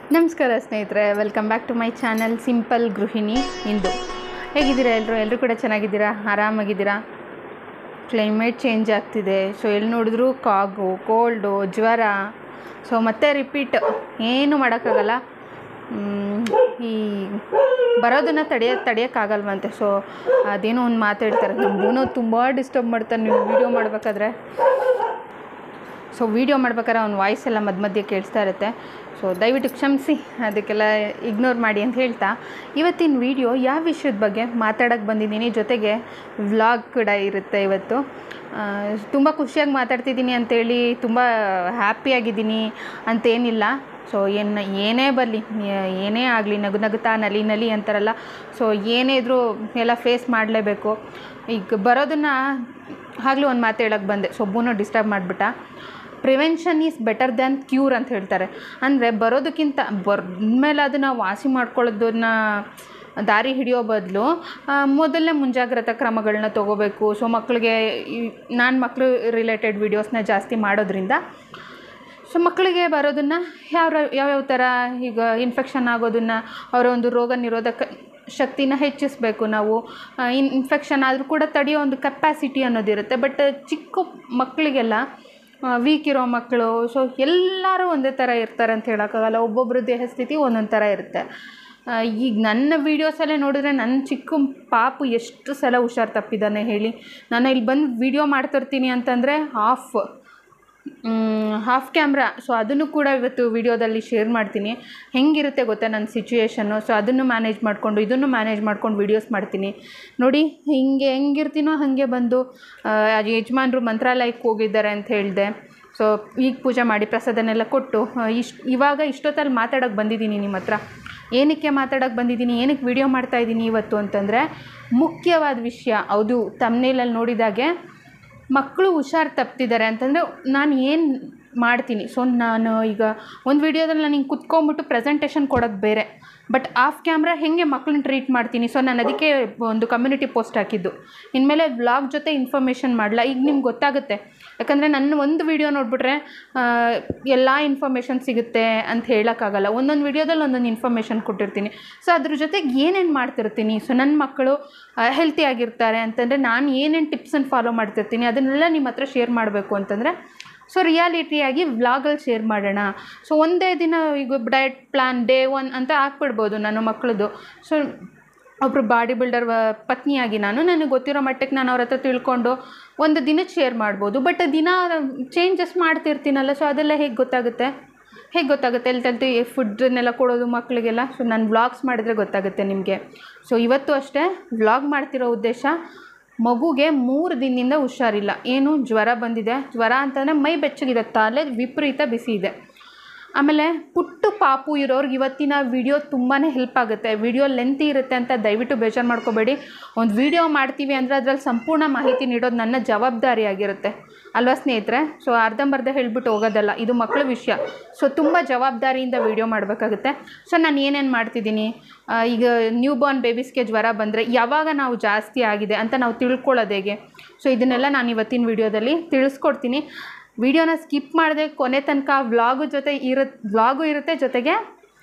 ನಮಸ್ಕಾರ ಸ್ನೇಹಿತರೆ welcome back to my channel simple ಗೃಹಿಣಿ ಇಂದು ಹೇಗಿದ್ದೀರಾ ಎಲ್ಲರೂ ಎಲ್ಲರೂ ಕೂಡ ಚೆನ್ನಾಗಿದ್ದೀರಾ ಆರಾಮಾಗಿದ್ದೀರಾ ಕ್ಲೈಮೇಟ್ ಚೇಂಜ್ ಆಗ್ತಿದೆ ಸೊ ಎಲ್ಲಿ ನೋಡಿದ್ರೂ ಕಾಗು ಕೋಲ್ಡು ಜ್ವರ ಸೊ ಮತ್ತೆ ರಿಪೀಟ್ ಏನು ಮಾಡೋಕ್ಕಾಗಲ್ಲ ಮ್, ಈ ಬರೋದನ್ನು ತಡೆಯ ತಡೆಯೋಕ್ಕಾಗಲ್ವಂತೆ ಸೊ ಅದೇನೋ ಒಂದು ಮಾತಾಡ್ತಾರೆ ನಮಗೂ ತುಂಬ ಡಿಸ್ಟರ್ಬ್ ಮಾಡ್ತಾರೆ ನೀವು ವೀಡಿಯೋ ಮಾಡಬೇಕಾದ್ರೆ ಸೊ ವೀಡಿಯೋ ಮಾಡ್ಬೇಕಾದ್ರೆ ಅವ್ನ ವಾಯ್ಸ್ ಎಲ್ಲ ಮಧ್ಯ ಮಧ್ಯೆ ಕೇಳಿಸ್ತಾ ಇರುತ್ತೆ ಸೊ ದಯವಿಟ್ಟು ಕ್ಷಮಿಸಿ ಅದಕ್ಕೆಲ್ಲ ಇಗ್ನೋರ್ ಮಾಡಿ ಅಂತ ಹೇಳ್ತಾ ಇವತ್ತಿನ ವೀಡಿಯೋ ಯಾವ ವಿಷಯದ ಬಗ್ಗೆ ಮಾತಾಡೋಕ್ಕೆ ಬಂದಿದ್ದೀನಿ ಜೊತೆಗೆ ವ್ಲಾಗ್ ಕೂಡ ಇರುತ್ತೆ ಇವತ್ತು ತುಂಬ ಖುಷಿಯಾಗಿ ಮಾತಾಡ್ತಿದ್ದೀನಿ ಅಂತೇಳಿ ತುಂಬ ಹ್ಯಾಪಿಯಾಗಿದ್ದೀನಿ ಅಂತೇನಿಲ್ಲ ಸೊ ಏನು ಏನೇ ಬರಲಿ ಏನೇ ಆಗಲಿ ನಗು ನಗುತ್ತಾ ನಲಿ ನಲಿ ಅಂತಾರಲ್ಲ ಸೊ ಏನೇ ಇದ್ರೂ ಎಲ್ಲ ಫೇಸ್ ಮಾಡಲೇಬೇಕು ಈಗ ಬರೋದನ್ನು ಆಗಲೂ ಒಂದು ಮಾತು ಹೇಳೋಕ್ಕೆ ಬಂದೆ ಸೊಬ್ಬುನು ಡಿಸ್ಟರ್ಬ್ ಮಾಡಿಬಿಟ್ಟ prevention is better than cure ಅಂತ ಹೇಳ್ತಾರೆ ಅಂದರೆ ಬರೋದಕ್ಕಿಂತ ಮೇಲೆ ಅದನ್ನು ವಾಸಿ ಮಾಡ್ಕೊಳ್ಳೋದನ್ನ ದಾರಿ ಹಿಡಿಯೋ ಬದಲು ಮೊದಲನೇ ಮುಂಜಾಗ್ರತಾ ಕ್ರಮಗಳನ್ನ ತೊಗೋಬೇಕು ಸೊ ಮಕ್ಕಳಿಗೆ ನಾನು ಮಕ್ಕಳು ರಿಲೇಟೆಡ್ ವೀಡಿಯೋಸ್ನ ಜಾಸ್ತಿ ಮಾಡೋದ್ರಿಂದ ಸೊ ಮಕ್ಕಳಿಗೆ ಬರೋದನ್ನು ಯಾವ ಯಾವ್ಯಾವ ಥರ ಈಗ ಇನ್ಫೆಕ್ಷನ್ ಆಗೋದನ್ನು ಅವರ ಒಂದು ರೋಗ ನಿರೋಧಕ ಶಕ್ತಿನ ಹೆಚ್ಚಿಸಬೇಕು ನಾವು ಇನ್ ಇನ್ಫೆಕ್ಷನ್ ಆದರೂ ಕೂಡ ತಡೆಯೋ ಒಂದು ಕೆಪಾಸಿಟಿ ಅನ್ನೋದಿರುತ್ತೆ ಬಟ್ ಚಿಕ್ಕ ಮಕ್ಕಳಿಗೆಲ್ಲ ವೀಕ್ ಇರೋ ಮಕ್ಕಳು ಸೊ ಎಲ್ಲರೂ ಒಂದೇ ಥರ ಇರ್ತಾರೆ ಅಂತ ಹೇಳೋಕ್ಕಾಗಲ್ಲ ಒಬ್ಬೊಬ್ಬರ ದೇಹ ಸ್ಥಿತಿ ಒಂದೊಂದು ಥರ ಇರುತ್ತೆ ಆ, ಈಗ ನನ್ನ ವೀಡಿಯೋಸಲ್ಲೇ ನೋಡಿದ್ರೆ ನನ್ನ ಚಿಕ್ಕ ಪಾಪು ಎಷ್ಟು ಸಲ ಹುಷಾರು ತಪ್ಪಿದ್ದಾನೆ ಹೇಳಿ ನಾನು ಇಲ್ಲಿ ಬಂದು ವೀಡಿಯೋ ಮಾಡ್ತಿರ್ತೀನಿ ಅಂತಂದರೆ ಆಫ್ ಹಾಫ್ ಕ್ಯಾಮ್ರಾ ಸೊ ಅದನ್ನು ಕೂಡ ಇವತ್ತು ವಿಡಿಯೋದಲ್ಲಿ ಶೇರ್ ಮಾಡ್ತೀನಿ ಹೆಂಗಿರುತ್ತೆ ಗೊತ್ತಾ ನನ್ನ ಸಿಚುಯೇಷನ್ನು ಸೊ ಅದನ್ನು ಮ್ಯಾನೇಜ್ ಮಾಡಿಕೊಂಡು ಇದನ್ನು ಮ್ಯಾನೇಜ್ ಮಾಡ್ಕೊಂಡು ವೀಡಿಯೋಸ್ ಮಾಡ್ತೀನಿ ನೋಡಿ ಹಿಂಗೆ ಹೆಂಗಿರ್ತೀನೋ ಹಾಗೆ ಬಂದು ಆ, ಯಜಮಾನ್ರು ಮಂತ್ರಾಲಯಕ್ಕೆ ಹೋಗಿದ್ದಾರೆ ಅಂತ ಹೇಳಿದೆ ಸೊ ಈಗ ಪೂಜೆ ಮಾಡಿ ಪ್ರಸಾದನೆಲ್ಲ ಕೊಟ್ಟು ಇಷ್ಟು ಇವಾಗ ಇಷ್ಟೊತ್ತಲ್ಲಿ ಮಾತಾಡೋಕ್ಕೆ ಬಂದಿದ್ದೀನಿ ನಿಮ್ಮ ಹತ್ರ ಏನಕ್ಕೆ ಮಾತಾಡೋಕ್ಕೆ ಬಂದಿದ್ದೀನಿ ಏನಕ್ಕೆ ವಿಡಿಯೋ ಮಾಡ್ತಾ ಇದ್ದೀನಿ ಇವತ್ತು ಅಂತಂದರೆ ಮುಖ್ಯವಾದ ವಿಷಯ ಹೌದು ತಮ್ಮನೇಲಲ್ಲಿ ನೋಡಿದಾಗೆ ಮಕ್ಕಳು ಹುಷಾರು ತಪ್ತಿದ್ದಾರೆ ಅಂತಂದರೆ ನಾನು ಏನು ಮಾಡ್ತೀನಿ ಸೊ ನಾನು ಈಗ ಒಂದು ವೀಡಿಯೋದಲ್ಲಿ ನಾನು ಹಿಂಗೆ ಕುತ್ಕೊಂಬಿಟ್ಟು ಪ್ರೆಸೆಂಟೇಷನ್ ಕೊಡೋದು ಬೇರೆ ಬಟ್ ಆಫ್ ಕ್ಯಾಮ್ರಾ ಹೇಗೆ ಮಕ್ಕಳನ್ನ ಟ್ರೀಟ್ ಮಾಡ್ತೀನಿ ಸೊ ನಾನು ಅದಕ್ಕೆ ಒಂದು ಕಮ್ಯುನಿಟಿ ಪೋಸ್ಟ್ ಹಾಕಿದ್ದು ಇನ್ಮೇಲೆ ವ್ಲಾಗ್ ಜೊತೆ ಇನ್ಫಾರ್ಮೇಷನ್ ಮಾಡಲ್ಲ ಈಗ ನಿಮ್ಗೆ ಗೊತ್ತಾಗುತ್ತೆ ಯಾಕಂದರೆ ನನ್ನ ಒಂದು ವೀಡಿಯೋ ನೋಡಿಬಿಟ್ರೆ ಎಲ್ಲ ಇನ್ಫಾರ್ಮೇಷನ್ ಸಿಗುತ್ತೆ ಅಂತ ಹೇಳೋಕ್ಕಾಗಲ್ಲ ಒಂದೊಂದು ವೀಡಿಯೋದಲ್ಲಿ ಒಂದೊಂದು ಇನ್ಫಾರ್ಮೇಷನ್ ಕೊಟ್ಟಿರ್ತೀನಿ ಸೊ ಅದ್ರ ಜೊತೆಗೆ ಏನೇನು ಮಾಡ್ತಿರ್ತೀನಿ ಸೊ ನನ್ನ ಮಕ್ಕಳು ಹೆಲ್ತಿ ಆಗಿರ್ತಾರೆ ಅಂತಂದರೆ ನಾನು ಏನೇನು ಟಿಪ್ಸನ್ನು ಫಾಲೋ ಮಾಡ್ತಿರ್ತೀನಿ ಅದನ್ನೆಲ್ಲ ನಿಮ್ಮ ಹತ್ರ ಶೇರ್ ಮಾಡಬೇಕು ಅಂತಂದರೆ ಸೊ ರಿಯಾಲಿಟಿಯಾಗಿ ವ್ಲಾಗಲ್ಲಿ ಶೇರ್ ಮಾಡೋಣ ಸೊ ಒಂದೇ ದಿನ ಈಗ ಡಯಟ್ ಪ್ಲಾನ್ ಡೇ ಒನ್ ಅಂತ ಹಾಕ್ಬಿಡ್ಬೋದು ನಾನು ಮಕ್ಕಳದು ಸೊ ಒಬ್ಬರು ಬಾಡಿ ಬಿಲ್ಡರ್ ಪತ್ನಿಯಾಗಿ ನಾನು ನನಗೆ ಗೊತ್ತಿರೋ ಮಟ್ಟಕ್ಕೆ ನಾನು ಅವ್ರ ಹತ್ರ ತಿಳ್ಕೊಂಡು ಒಂದು ದಿನಕ್ಕೆ ಶೇರ್ ಮಾಡ್ಬೋದು ಬಟ್ ದಿನ ಚೇಂಜಸ್ ಮಾಡ್ತಿರ್ತೀನಲ್ಲ ಸೊ ಅದೆಲ್ಲ ಹೇಗೆ ಗೊತ್ತಾಗುತ್ತೆ ಹೇಗೆ ಗೊತ್ತಾಗುತ್ತೆ ಎಲ್ಲಿ ತಲ್ತಿ ಫುಡ್ಡನ್ನೆಲ್ಲ ಕೊಡೋದು ಮಕ್ಕಳಿಗೆಲ್ಲ ಸೊ ನಾನು ವ್ಲಾಗ್ಸ್ ಮಾಡಿದ್ರೆ ಗೊತ್ತಾಗುತ್ತೆ ನಿಮಗೆ ಸೊ ಇವತ್ತು ಅಷ್ಟೇ ವ್ಲಾಗ್ ಮಾಡ್ತಿರೋ ಉದ್ದೇಶ ಮಗುಗೆ ಮೂರು ದಿನದಿಂದ ಹುಷಾರಿಲ್ಲ ಏನು ಜ್ವರ ಬಂದಿದೆ ಜ್ವರ ಅಂತಂದರೆ ಮೈ ಬೆಚ್ಚಗಿದೆ ತಲೆ ವಿಪರೀತ ಬಿಸಿ ಇದೆ ಆಮೇಲೆ ಪುಟ್ಟು ಪಾಪು ಇರೋರ್ಗೆ ಇವತ್ತಿನ ವಿಡಿಯೋ ತುಂಬಾ ಹೆಲ್ಪ್ ಆಗುತ್ತೆ ವಿಡಿಯೋ ಲೆಂತಿ ಇರುತ್ತೆ ಅಂತ ದಯವಿಟ್ಟು ಬೇಜಾರು ಮಾಡ್ಕೋಬೇಡಿ ಒಂದು ವಿಡಿಯೋ ಮಾಡ್ತೀವಿ ಅಂದರೆ ಅದರಲ್ಲಿ ಸಂಪೂರ್ಣ ಮಾಹಿತಿ ನೀಡೋದು ನನ್ನ ಜವಾಬ್ದಾರಿಯಾಗಿರುತ್ತೆ ಅಲ್ವಾ ಸ್ನೇಹಿತರೆ ಸೊ ಅರ್ಧಂಬರ್ಧ ಹೇಳ್ಬಿಟ್ಟು ಹೋಗೋದಲ್ಲ ಇದು ಮಕ್ಕಳ ವಿಷಯ ಸೊ ತುಂಬ ಜವಾಬ್ದಾರಿಯಿಂದ ವಿಡಿಯೋ ಮಾಡಬೇಕಾಗುತ್ತೆ ಸೊ ನಾನು ಏನೇನು ಮಾಡ್ತಿದ್ದೀನಿ ಆ, ಈಗ ನ್ಯೂ ಬಾರ್ನ್ ಬೇಬೀಸ್ಗೆ ಜ್ವರ ಬಂದರೆ ಯಾವಾಗ ನಾವು ಜಾಸ್ತಿ ಆಗಿದೆ ಅಂತ ನಾವು ತಿಳ್ಕೊಳ್ಳೋದು ಹೇಗೆ ಸೊ ಇದನ್ನೆಲ್ಲ ನಾನು ಇವತ್ತಿನ ವಿಡಿಯೋದಲ್ಲಿ ತಿಳಿಸ್ಕೊಡ್ತೀನಿ ವಿಡಿಯೋನ ಸ್ಕಿಪ್ ಮಾಡದೆ ಕೊನೆ ತನಕ ವ್ಲಾಗು ಜೊತೆ ಇರುತ್ತೆ ವ್ಲಾಗು ಇರುತ್ತೆ ಜೊತೆಗೆ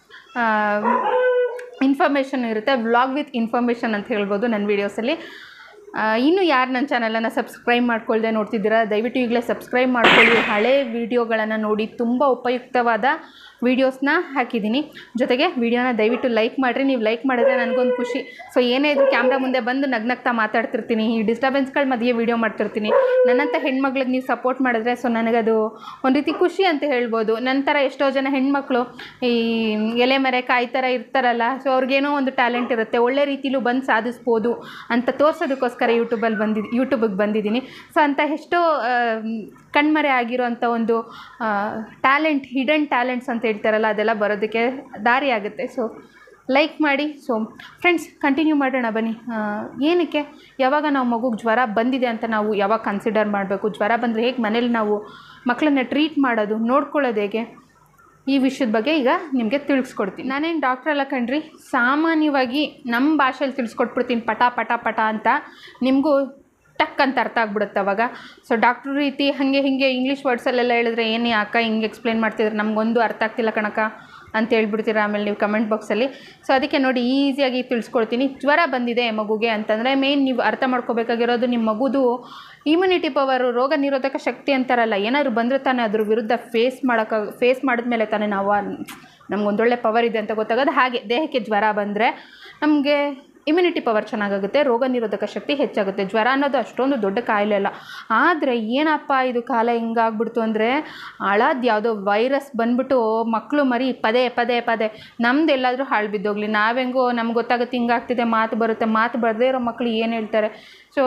ಇನ್ಫಾರ್ಮೇಷನ್ ಇರುತ್ತೆ ವ್ಲಾಗ್ ವಿತ್ ಇನ್ಫಾರ್ಮೇಷನ್ ಅಂತ ಹೇಳ್ಬೋದು ನನ್ನ ವೀಡಿಯೋಸಲ್ಲಿ ಇನ್ನು ಯಾರು ನನ್ನ ಚಾನಲನ್ನು ಸಬ್ಸ್ಕ್ರೈಬ್ ಮಾಡ್ಕೊಳ್ದೆ ನೋಡ್ತಿದ್ದೀರಾ ದಯವಿಟ್ಟು ಈಗಲೇ ಸಬ್ಸ್ಕ್ರೈಬ್ ಮಾಡ್ಕೊಳ್ಳಿ ಹಳೆ ವೀಡಿಯೋಗಳನ್ನು ನೋಡಿ ತುಂಬ ಉಪಯುಕ್ತವಾದ ವೀಡಿಯೋಸ್ನ ಹಾಕಿದ್ದೀನಿ ಜೊತೆಗೆ ವೀಡಿಯೋನ ದಯವಿಟ್ಟು ಲೈಕ್ ಮಾಡಿರಿ ನೀವು ಲೈಕ್ ಮಾಡಿದ್ರೆ ನನಗೊಂದು ಖುಷಿ ಸೊ ಏನೇ ಇದ್ರೂ ಕ್ಯಾಮ್ರಾ ಮುಂದೆ ಬಂದು ನಗ್ನಗ್ತಾ ಮಾತಾಡ್ತಿರ್ತೀನಿ ಈ ಡಿಸ್ಟರ್ಬೆನ್ಸ್ಗಳ ಮಧ್ಯೆ ವೀಡಿಯೋ ಮಾಡ್ತಿರ್ತೀನಿ ನನ್ನಂಥ ಹೆಣ್ಮಕ್ಳಿಗೆ ನೀವು ಸಪೋರ್ಟ್ ಮಾಡಿದ್ರೆ ಸೊ ನನಗದು ಒಂದು ರೀತಿ ಖುಷಿ ಅಂತ ಹೇಳ್ಬೋದು ನಂತರ ಎಷ್ಟೋ ಜನ ಹೆಣ್ಮಕ್ಳು ಈ ಎಲೆ ಮರೆ ಕಾಯಿ ಥರ ಇರ್ತಾರಲ್ಲ ಸೊ ಅವ್ರಿಗೇನೋ ಒಂದು ಟ್ಯಾಲೆಂಟ್ ಇರುತ್ತೆ ಒಳ್ಳೆ ರೀತಿಲೂ ಬಂದು ಸಾಧಿಸ್ಬೋದು ಅಂತ ತೋರ್ಸೋದಕ್ಕೋಸ್ಕರ ಯೂಟ್ಯೂಬಲ್ಲಿ ಬಂದಿದ್ದು ಯೂಟ್ಯೂಬಿಗೆ ಬಂದಿದ್ದೀನಿ ಸೊ ಅಂತ ಎಷ್ಟೋ ಆ, ಕಣ್ಮರೆ ಆಗಿರೋಂಥ ಒಂದು ಟ್ಯಾಲೆಂಟ್ ಹಿಡನ್ ಟ್ಯಾಲೆಂಟ್ಸ್ ಅಂತ ಹೇಳ್ತಾರಲ್ಲ ಅದೆಲ್ಲ ಬರೋದಕ್ಕೆ ದಾರಿ ಆಗುತ್ತೆ ಸೊ ಲೈಕ್ ಮಾಡಿ ಸೊ ಫ್ರೆಂಡ್ಸ್ ಕಂಟಿನ್ಯೂ ಮಾಡೋಣ ಬನ್ನಿ ಆ, ಏನಕ್ಕೆ ಯಾವಾಗ ನಾವು ಮಗುಗೆ ಜ್ವರ ಬಂದಿದೆ ಅಂತ ನಾವು ಯಾವಾಗ ಕನ್ಸಿಡರ್ ಮಾಡಬೇಕು ಜ್ವರ ಬಂದರೆ ಹೇಗೆ ಮನೇಲಿ ನಾವು ಮಕ್ಕಳನ್ನ ಟ್ರೀಟ್ ಮಾಡೋದು ನೋಡ್ಕೊಳ್ಳೋದು ಹೇಗೆ ಈ ವಿಷಯದ ಬಗ್ಗೆ ಈಗ ನಿಮಗೆ ತಿಳಿಸ್ಕೊಡ್ತೀನಿ ನಾನೇನು ಡಾಕ್ಟ್ರ್ ಅಲ್ಲ ಕಣ್ರಿ ಸಾಮಾನ್ಯವಾಗಿ ನಮ್ಮ ಭಾಷೆಯಲ್ಲಿ ತಿಳಿಸ್ಕೊಟ್ಬಿಡ್ತೀನಿ ಪಟ ಪಟ ಪಟ ಅಂತ ನಿಮಗೂ ಟಕ್ ಅಂತ ಅರ್ಥ ಆಗ್ಬಿಡುತ್ತೆ ಅವಾಗ ಸೊ ಡಾಕ್ಟ್ರ್ ರೀತಿ ಹಾಗೆ ಹೀಗೆ ಇಂಗ್ಲೀಷ್ ವರ್ಡ್ಸಲ್ಲೆಲ್ಲ ಹೇಳಿದ್ರೆ ಏನು ಅಕ್ಕ ಹಿಂಗೆ ಎಕ್ಸ್ಪ್ಲೇನ್ ಮಾಡ್ತಿದ್ರೆ ನಮಗೊಂದು ಅರ್ಥ ಆಗ್ತಿಲ್ಲ ಕಣಕ್ಕ ಅಂತ ಹೇಳ್ಬಿಡ್ತೀರ ಆಮೇಲೆ ನೀವು ಕಮೆಂಟ್ ಬಾಕ್ಸಲ್ಲಿ ಸೊ ಅದಕ್ಕೆ ನೋಡಿ ಈಸಿಯಾಗಿ ತಿಳಿಸ್ಕೊಡ್ತೀನಿ ಜ್ವರ ಬಂದಿದೆ ಮಗುಗೆ ಅಂತಂದರೆ ಮೇನ್ ನೀವು ಅರ್ಥ ಮಾಡ್ಕೋಬೇಕಾಗಿರೋದು ನಿಮ್ಮ ಮಗುದು ಇಮ್ಯುನಿಟಿ ಪವರು ರೋಗ ನಿರೋಧಕ ಶಕ್ತಿ ಅಂತಾರಲ್ಲ ಏನಾದ್ರು ಬಂದರೆ ತಾನೇ ಅದ್ರ ವಿರುದ್ಧ ಫೇಸ್ ಮಾಡೋಕ್ಕೆ ಫೇಸ್ ಮಾಡಿದ್ಮೇಲೆ ತಾನೇ ನಾವು ನಮಗೊಂದೊಳ್ಳೆ ಪವರ್ ಇದೆ ಅಂತ ಗೊತ್ತಾಗೋದು ಹಾಗೆ ದೇಹಕ್ಕೆ ಜ್ವರ ಬಂದರೆ ನಮಗೆ ಇಮ್ಯುನಿಟಿ ಪವರ್ ಚೆನ್ನಾಗಾಗುತ್ತೆ ರೋಗ ನಿರೋಧಕ ಶಕ್ತಿ ಹೆಚ್ಚಾಗುತ್ತೆ ಜ್ವರ ಅನ್ನೋದು ಅಷ್ಟೊಂದು ದೊಡ್ಡ ಕಾಯಿಲೆ ಅಲ್ಲ ಆದರೆ ಏನಪ್ಪ ಇದು ಕಾಲ ಹಿಂಗಾಗ್ಬಿಡ್ತು ಅಂದರೆ ಹಳಾದ ಯಾವುದೋ ವೈರಸ್ ಬಂದ್ಬಿಟ್ಟು ಮಕ್ಕಳು ಮರಿ ಪದೇ ಪದೇ ಪದೇ ನಮ್ದು ಎಲ್ಲಾದರೂ ಹಾಳು ಬಿದ್ದೋಗ್ಲಿ ನಾವೆಂಗೋ ನಮ್ಗೆ ಗೊತ್ತಾಗುತ್ತೆ ಹಿಂಗಾಗ್ತಿದೆ ಮಾತು ಬರುತ್ತೆ ಮಾತು ಬರದೇ ಇರೋ ಮಕ್ಕಳು ಏನು ಹೇಳ್ತಾರೆ ಸೊ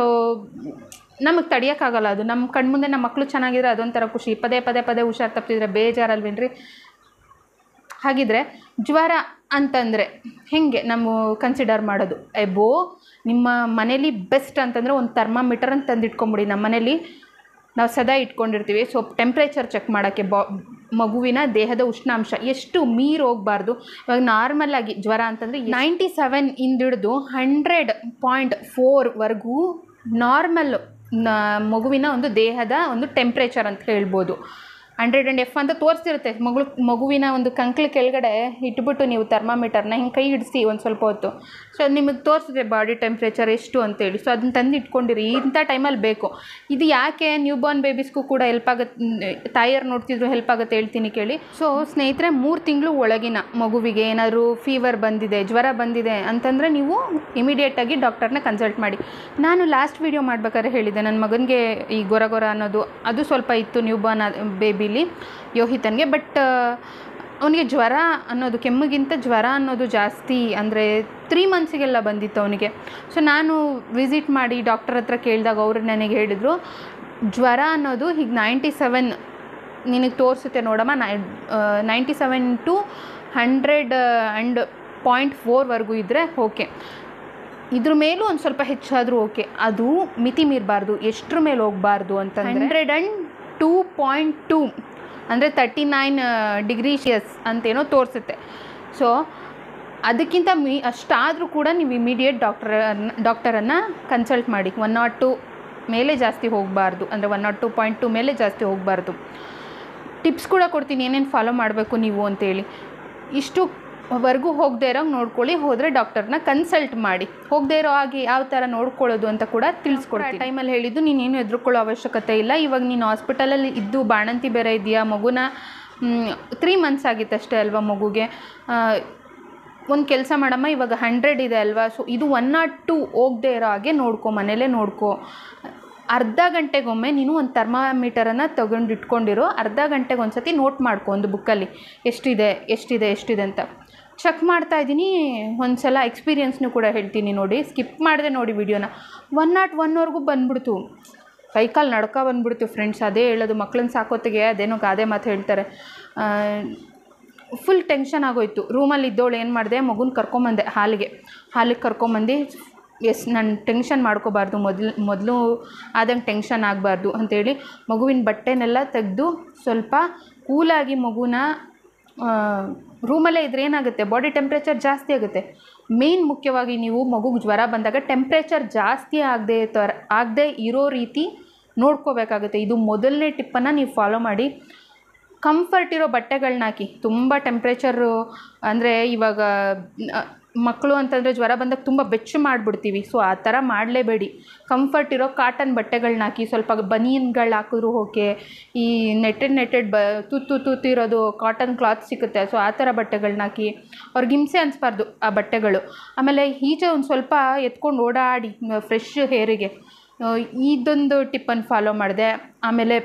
ನಮಗೆ ತಡಿಯೋಕ್ಕಾಗಲ್ಲ ಅದು ನಮ್ಮ ಕಣ್ಮುಂದೆ ನಮ್ಮ ಮಕ್ಕಳು ಚೆನ್ನಾಗಿದ್ರೆ ಅದೊಂಥರ ಖುಷಿ ಪದೇ ಪದೇ ಪದೇ ಹುಷಾರು ತಪ್ಪಿದ್ರೆ ಬೇಜಾರಲ್ವೇನ್ರಿ ಹಾಗಿದ್ರೆ ಜ್ವರ ಅಂತಂದರೆ ಹೇಗೆ ನಾವು ಕನ್ಸಿಡರ್ ಮಾಡೋದು ಎಬೋ ನಿಮ್ಮ ಮನೇಲಿ ಬೆಸ್ಟ್ ಅಂತಂದರೆ ಒಂದು ಥರ್ಮಾಮೀಟರ್ ಅಂತ ತಂದು ಇಟ್ಕೊಂಬಿಡಿ ನಮ್ಮ ಮನೇಲಿ ನಾವು ಸದಾ ಇಟ್ಕೊಂಡಿರ್ತೀವಿ ಸೊ ಟೆಂಪ್ರೇಚರ್ ಚೆಕ್ ಮಾಡೋಕ್ಕೆ ಬಾ ಮಗುವಿನ ದೇಹದ ಉಷ್ಣಾಂಶ ಎಷ್ಟು ಮೀರಿ ಹೋಗಬಾರ್ದು ಇವಾಗ ನಾರ್ಮಲಾಗಿ ಜ್ವರ ಅಂತಂದರೆ ನೈಂಟಿ ಸೆವೆನ್ ಇಂದಿಡ್ದು ಹಂಡ್ರೆಡ್ ಪಾಯಿಂಟ್ ಫೋರ್ವರೆಗೂ ನಾರ್ಮಲ್ ಮಗುವಿನ ಒಂದು ದೇಹದ ಒಂದು ಟೆಂಪ್ರೇಚರ್ ಅಂತ ಹೇಳ್ಬೋದು ಹಂಡ್ರೆಡ್ ಆ್ಯಂಡ್ ಎಫ್ ಅಂತ ತೋರಿಸ್ತಿರುತ್ತೆ ಮಗಳು ಮಗುವಿನ ಒಂದು ಕಂಕ್ಳು ಕೆಳಗಡೆ ಇಟ್ಬಿಟ್ಟು ನೀವು ಥರ್ಮಾಮೀಟರ್ನ ಹಿಂಗೆ ಕೈ ಹಿಡಿಸಿ ಒಂದು ಸ್ವಲ್ಪ ಹೊತ್ತು ಸೊ ಅದು ನಿಮಗೆ ತೋರಿಸಿದೆ ಬಾಡಿ ಟೆಂಪ್ರೇಚರ್ ಎಷ್ಟು ಅಂತೇಳಿ ಸೊ ಅದನ್ನ ತಂದು ಇಟ್ಕೊಂಡಿರಿ ಇಂಥ ಟೈಮಲ್ಲಿ ಬೇಕು ಇದು ಯಾಕೆ ನ್ಯೂ ಬಾರ್ನ್ ಬೇಬೀಸ್ಗೂ ಕೂಡ ಹೆಲ್ಪ್ ಆಗುತ್ತೆ ತಾಯಿಯರು ನೋಡ್ತಿದ್ರು ಹೆಲ್ಪ್ ಆಗುತ್ತೆ ಹೇಳ್ತೀನಿ ಕೇಳಿ ಸೊ ಸ್ನೇಹಿತರೆ ಮೂರು ತಿಂಗಳು ಒಳಗಿನ ಮಗುವಿಗೆ ಏನಾದರೂ ಫೀವರ್ ಬಂದಿದೆ ಜ್ವರ ಬಂದಿದೆ ಅಂತಂದರೆ ನೀವು ಇಮಿಡಿಯೇಟಾಗಿ ಡಾಕ್ಟರ್ನ ಕನ್ಸಲ್ಟ್ ಮಾಡಿ ನಾನು ಲಾಸ್ಟ್ ವೀಡಿಯೋ ಮಾಡ್ಬೇಕಾದ್ರೆ ಹೇಳಿದ್ದೆ ನನ್ನ ಮಗನಿಗೆ ಈ ಗೊರ ಗೊರ ಅನ್ನೋದು ಅದು ಸ್ವಲ್ಪ ಇತ್ತು ನ್ಯೂ ಬಾರ್ನ್ ಬೇಬಿಲಿ ಯೋಹಿತನಿಗೆ ಬಟ್ ಅವನಿಗೆ ಜ್ವರ ಅನ್ನೋದು ಕೆಮ್ಮಿಗಿಂತ ಜ್ವರ ಅನ್ನೋದು ಜಾಸ್ತಿ ಅಂದರೆ ತ್ರೀ ಮಂತ್ಸಿಗೆಲ್ಲ ಬಂದಿತ್ತು ಅವನಿಗೆ ಸೊ ನಾನು ವಿಸಿಟ್ ಮಾಡಿ ಡಾಕ್ಟರ್ ಹತ್ರ ಕೇಳಿದಾಗ ಅವರು ನನಗೆ ಹೇಳಿದರು ಜ್ವರ ಅನ್ನೋದು ಹೀಗೆ ನೈಂಟಿ ಸೆವೆನ್ ನಿನಗೆ ತೋರಿಸುತ್ತೆ ನೋಡಮ್ಮ ನೈ ninety seven to hundred and point ಫೋರ್ವರೆಗೂ ಇದ್ದರೆ ಓಕೆ ಇದ್ರ ಮೇಲೂ ಒಂದು ಸ್ವಲ್ಪ ಹೆಚ್ಚಾದರೂ ಓಕೆ ಅದು ಮಿತಿ ಮೀರಬಾರ್ದು ಎಷ್ಟ್ರ ಮೇಲೆ ಹೋಗಬಾರ್ದು ಅಂತ hundred and two point two ಅಂದರೆ ತರ್ಟಿ ನೈನ್ ಡಿಗ್ರಿ ಶಿಯಸ್ ಅಂತೇನೋ ತೋರಿಸುತ್ತೆ ಸೊ ಅದಕ್ಕಿಂತ ಮೀ ಅಷ್ಟಾದರೂ ಕೂಡ ನೀವು ಇಮಿಡಿಯೇಟ್ ಡಾಕ್ಟರ್ ಡಾಕ್ಟರನ್ನು ಕನ್ಸಲ್ಟ್ ಮಾಡಿ ಒನ್ ನಾಟ್ ಟು ಮೇಲೆ ಜಾಸ್ತಿ ಹೋಗಬಾರ್ದು ಅಂದರೆ one naught two point two ಮೇಲೆ ಜಾಸ್ತಿ ಹೋಗಬಾರ್ದು ಟಿಪ್ಸ್ ಕೂಡ ಕೊಡ್ತೀನಿ ಏನೇನು ಫಾಲೋ ಮಾಡಬೇಕು ನೀವು ಅಂತೇಳಿ ಇಷ್ಟು ವರ್ಗೂ ಹೋಗದೇ ಇರೋಂಗೆ ನೋಡ್ಕೊಳ್ಳಿ ಹೋದರೆ ಡಾಕ್ಟರ್ನ ಕನ್ಸಲ್ಟ್ ಮಾಡಿ ಹೋಗದೇ ಇರೋ ಹಾಗೆ ಯಾವ ಥರ ನೋಡ್ಕೊಳ್ಳೋದು ಅಂತ ಕೂಡ ತಿಳಿಸ್ಕೊಡ್ತೀನಿ ಟೈಮಲ್ಲಿ ಹೇಳಿದ್ದು ನೀನೇನು ಎದುರ್ಕೊಳ್ಳೋ ಅವಶ್ಯಕತೆ ಇಲ್ಲ ಇವಾಗ ನೀನು ಹಾಸ್ಪಿಟಲಲ್ಲಿ ಇದ್ದು ಬಾಣಂತಿ ಬೇರೆ ಇದೆಯಾ ಮಗುನ ತ್ರೀ ಮಂತ್ಸ್ ಆಗಿತ್ತು ಅಷ್ಟೇ ಅಲ್ವಾ ಮಗುಗೆ ಒಂದು ಕೆಲಸ ಮಾಡಮ್ಮ ಇವಾಗ ಹಂಡ್ರೆಡ್ ಇದೆ ಅಲ್ವಾ ಸೊ ಇದು ಒನ್ ನಾಟ್ ಟು ಹೋಗದೆ ಇರೋ ಹಾಗೆ ನೋಡ್ಕೊ ಮನೇಲೇ ನೋಡ್ಕೊ ಅರ್ಧ ಗಂಟೆಗೊಮ್ಮೆ ನೀನು ಒಂದು ಥರ್ಮಾಮೀಟರನ್ನು ತಗೊಂಡು ಇಟ್ಕೊಂಡಿರೋ ಅರ್ಧ ಗಂಟೆಗೆ ಒಂದು ಸತಿ ನೋಟ್ ಮಾಡ್ಕೊ ಒಂದು ಬುಕ್ಕಲ್ಲಿ ಎಷ್ಟಿದೆ ಎಷ್ಟಿದೆ ಎಷ್ಟಿದೆ ಅಂತ ಚೆಕ್ ಮಾಡ್ತಾ ಇದ್ದೀನಿ ಒಂದು ಸಲ ಎಕ್ಸ್ಪೀರಿಯನ್ಸ್ನು ಕೂಡ ಹೇಳ್ತೀನಿ ನೋಡಿ ಸ್ಕಿಪ್ ಮಾಡಿದೆ ನೋಡಿ ವಿಡಿಯೋನ ಒನ್ ನಾಟ್ ಒನ್ವರೆಗೂ ಬಂದ್ಬಿಡ್ತು ಕೈಕಾಲು ನಡ್ಕ ಬಂದ್ಬಿಡ್ತು ಫ್ರೆಂಡ್ಸ್ ಅದೇ ಹೇಳೋದು ಮಕ್ಳನ್ನ ಸಾಕೋತ್ತಿಗೆ ಅದೇನೋ ಗಾದೆ ಮಾತು ಹೇಳ್ತಾರೆ ಫುಲ್ ಟೆನ್ಷನ್ ಆಗೋಯ್ತು ರೂಮಲ್ಲಿ ಇದ್ದವಳು ಏನು ಮಾಡಿದೆ ಮಗುನ ಕರ್ಕೊಂಬಂದೆ ಹಾಲಿಗೆ ಹಾಲಿಗೆ ಕರ್ಕೊಂಬಂದು ಎಸ್ ನಾನು ಟೆನ್ಷನ್ ಮಾಡ್ಕೋಬಾರ್ದು ಮೊದಲು ಮೊದಲು ಆದಂಗೆ ಟೆನ್ಷನ್ ಆಗಬಾರ್ದು ಅಂಥೇಳಿ ಮಗುವಿನ ಬಟ್ಟೆನೆಲ್ಲ ತೆಗೆದು ಸ್ವಲ್ಪ ಕೂಲಾಗಿ ಮಗುನ ರೂಮಲ್ಲೇ ಇದ್ರೆ ಏನಾಗುತ್ತೆ ಬಾಡಿ ಟೆಂಪ್ರೇಚರ್ ಜಾಸ್ತಿ ಆಗುತ್ತೆ ಮೇನ್ ಮುಖ್ಯವಾಗಿ ನೀವು ಮಗುಗೆ ಜ್ವರ ಬಂದಾಗ ಟೆಂಪ್ರೇಚರ್ ಜಾಸ್ತಿ ಆಗದೆ ಥರ ಆಗದೆ ಇರೋ ರೀತಿ ನೋಡ್ಕೋಬೇಕಾಗುತ್ತೆ ಇದು ಮೊದಲನೇ ಟಿಪ್ಪನ್ನು ನೀವು ಫಾಲೋ ಮಾಡಿ ಕಂಫರ್ಟ್ ಇರೋ ಬಟ್ಟೆಗಳನ್ನ ಹಾಕಿ ತುಂಬ ಟೆಂಪ್ರೇಚರು ಅಂದರೆ ಇವಾಗ ಮಕ್ಕಳು ಅಂತಂದರೆ ಜ್ವರ ಬಂದಾಗ ತುಂಬ ಬೆಚ್ಚು ಮಾಡಿಬಿಡ್ತೀವಿ ಸೊ ಆ ಥರ ಮಾಡಲೇಬೇಡಿ ಕಂಫರ್ಟ್ ಇರೋ ಕಾಟನ್ ಬಟ್ಟೆಗಳನ್ನ ಹಾಕಿ ಸ್ವಲ್ಪ ಬನಿಯನ್ಗಳು ಹಾಕಿದ್ರು ಓಕೆ ಈ ನೆಟ್ಟೆಡ್ ನೆಟ್ಟೆಡ್ ಬ ತುತ್ತು ತುತ್ತು ಇರೋದು ಕಾಟನ್ ಕ್ಲಾತ್ ಸಿಗುತ್ತೆ ಸೊ ಆ ಥರ ಬಟ್ಟೆಗಳನ್ನ ಹಾಕಿ ಅವ್ರಿಗೆ ಹಿಂಸೆ ಅನಿಸ್ಬಾರ್ದು ಆ ಬಟ್ಟೆಗಳು ಆಮೇಲೆ ಈಚೆ ಒಂದು ಸ್ವಲ್ಪ ಎತ್ಕೊಂಡು ಓಡಾಡಿ ಫ್ರೆಶ್ ಹೇರಿಗೆ ಇದೊಂದು ಟಿಪ್ಪನ್ನು ಫಾಲೋ ಮಾಡಿದೆ ಆಮೇಲೆ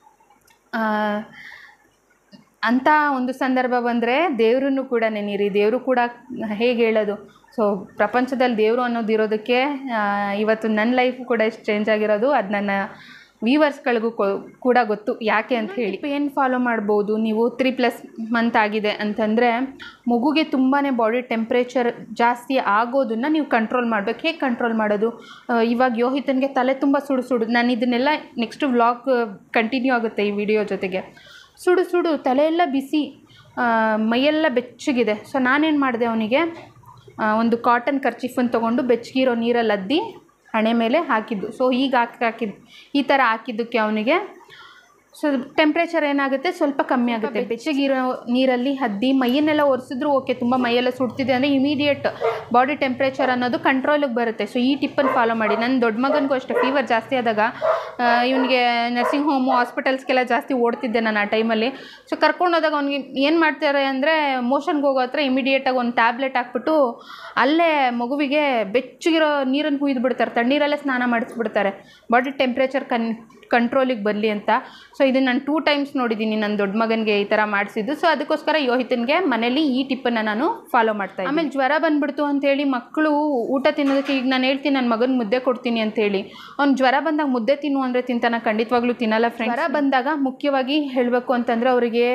ಅಂಥ ಒಂದು ಸಂದರ್ಭ ಬಂದರೆ ದೇವರನ್ನು ಕೂಡ ನೆನೀರಿ ದೇವರು ಕೂಡ ಹೇಗೆ ಹೇಳೋದು ಸೊ ಪ್ರಪಂಚದಲ್ಲಿ ದೇವರು ಅನ್ನೋದು ಇರೋದಕ್ಕೆ ಇವತ್ತು ನನ್ನ ಲೈಫ್ ಕೂಡ ಎಷ್ಟು ಚೇಂಜ್ ಆಗಿರೋದು ಅದು ನನ್ನ ವ್ಯೂವರ್ಸ್ಗಳಿಗೂ ಕೂಡ ಗೊತ್ತು ಯಾಕೆ ಅಂತ ಹೇಳಿ ಏನು ಫಾಲೋ ಮಾಡ್ಬೋದು ನೀವು ತ್ರೀ ಪ್ಲಸ್ ಮಂತ್ ಆಗಿದೆ ಅಂತಂದರೆ ಮಗುಗೆ ತುಂಬಾ ಬಾಡಿ ಟೆಂಪ್ರೇಚರ್ ಜಾಸ್ತಿ ಆಗೋದನ್ನು ನೀವು ಕಂಟ್ರೋಲ್ ಮಾಡಬೇಕು ಹೇಗೆ ಕಂಟ್ರೋಲ್ ಮಾಡೋದು ಇವಾಗ ಯೋಹಿತನಿಗೆ ತಲೆ ತುಂಬ ಸುಡು ಸುಡು ನಾನು ಇದನ್ನೆಲ್ಲ ನೆಕ್ಸ್ಟ್ ವ್ಲಾಗ್ ಕಂಟಿನ್ಯೂ ಆಗುತ್ತೆ ಈ ವಿಡಿಯೋ ಜೊತೆಗೆ ಸುಡು ಸುಡು ತಲೆಯೆಲ್ಲ ಬಿಸಿ ಮೈಯೆಲ್ಲ ಬೆಚ್ಚಗಿದೆ ಸೊ ನಾನೇನು ಮಾಡಿದೆ ಅವನಿಗೆ ಒಂದು ಕಾಟನ್ ಕರ್ಚಿಫನ್ನು ತೊಗೊಂಡು ಬೆಚ್ಚಗಿರೋ ನೀರಲ್ಲಿ ಅದ್ದಿ ಹಣೆ ಮೇಲೆ ಹಾಕಿದ್ದು ಸೊ ಈಗ ಹಾಕಿ ಹಾಕಿದ್ದು ಈ ಥರ ಹಾಕಿದ್ದಕ್ಕೆ ಅವನಿಗೆ ಸೊ ಟೆಂಪ್ರೇಚರ್ ಏನಾಗುತ್ತೆ ಸ್ವಲ್ಪ ಕಮ್ಮಿ ಆಗುತ್ತೆ ಬೆಚ್ಚಗಿರೋ ನೀರಲ್ಲಿ ಹದ್ದಿ ಮೈಯನ್ನೆಲ್ಲ ಒರೆಸಿದ್ರು ಓಕೆ ತುಂಬ ಮೈಯೆಲ್ಲ ಸುಡ್ತಿದೆ ಅಂದರೆ ಇಮಿಡಿಯೇಟ್ ಬಾಡಿ ಟೆಂಪ್ರೇಚರ್ ಅನ್ನೋದು ಕಂಟ್ರೋಲಿಗೆ ಬರುತ್ತೆ ಸೊ ಈ ಟಿಪ್ಪನ್ನು ಫಾಲೋ ಮಾಡಿ ನನ್ನ ದೊಡ್ಡ ಮಗನಿಗೂ ಅಷ್ಟೇ ಫೀವರ್ ಜಾಸ್ತಿ ಆದಾಗ ಇವನಿಗೆ ನರ್ಸಿಂಗ್ ಹೋಮು ಹಾಸ್ಪಿಟಲ್ಸ್ಗೆಲ್ಲ ಜಾಸ್ತಿ ಓಡ್ತಿದ್ದೆ ನಾನು ಆ ಟೈಮಲ್ಲಿ ಸೊ ಕರ್ಕೊಂಡು ಹೋದಾಗ ಅವ್ನಿಗೆ ಏನು ಮಾಡ್ತಾರೆ ಅಂದರೆ ಮೋಷನ್ಗೆ ಹೋಗೋ ಹತ್ರ ಇಮಿಡಿಯೇಟಾಗಿ ಒಂದು ಟ್ಯಾಬ್ಲೆಟ್ ಹಾಕ್ಬಿಟ್ಟು ಅಲ್ಲೇ ಮಗುವಿಗೆ ಬೆಚ್ಚಗಿರೋ ನೀರನ್ನು ಹುಯ್ದು ಬಿಡ್ತಾರೆ ತಣ್ಣೀರಲ್ಲೇ ಸ್ನಾನ ಮಾಡಿಸ್ಬಿಡ್ತಾರೆ ಬಾಡಿ ಟೆಂಪ್ರೇಚರ್ ಕನ್ ಕಂಟ್ರೋಲಿಗೆ ಬರಲಿ ಅಂತ ಸೊ ಇದನ್ನು ನಾನು ಟೂ ಟೈಮ್ಸ್ ನೋಡಿದ್ದೀನಿ ನನ್ನ ದೊಡ್ಡ ಮಗನಿಗೆ ಈ ಥರ ಮಾಡಿಸಿದ್ದು ಸೊ ಅದಕ್ಕೋಸ್ಕರ ಯೋಹಿತನಿಗೆ ಮನೇಲಿ ಈ ಟಿಪ್ಪನ್ನು ನಾನು ಫಾಲೋ ಮಾಡ್ತಾ ಇದ್ದೀನಿ. ಆಮೇಲೆ ಜ್ವರ ಬಂದ್ಬಿಡ್ತು ಅಂತೇಳಿ ಮಕ್ಕಳು ಊಟ ತಿನ್ನೋದಕ್ಕೆ ಈಗ ನಾನು ಹೇಳ್ತೀನಿ ನನ್ನ ಮಗನ ಮುದ್ದೆ ಕೊಡ್ತೀನಿ ಅಂತೇಳಿ ಅವ್ನು ಜ್ವರ ಬಂದಾಗ ಮುದ್ದೆ ತಿನ್ನು ಅಂದರೆ ತಿಂತಾನ ಖಂಡಿತವಾಗ್ಲೂ ತಿನ್ನಲ್ಲ ಫ್ರೆಂಡ್ ಜ್ವರ ಬಂದಾಗ ಮುಖ್ಯವಾಗಿ ಹೇಳಬೇಕು ಅಂತಂದರೆ ಅವರಿಗೆ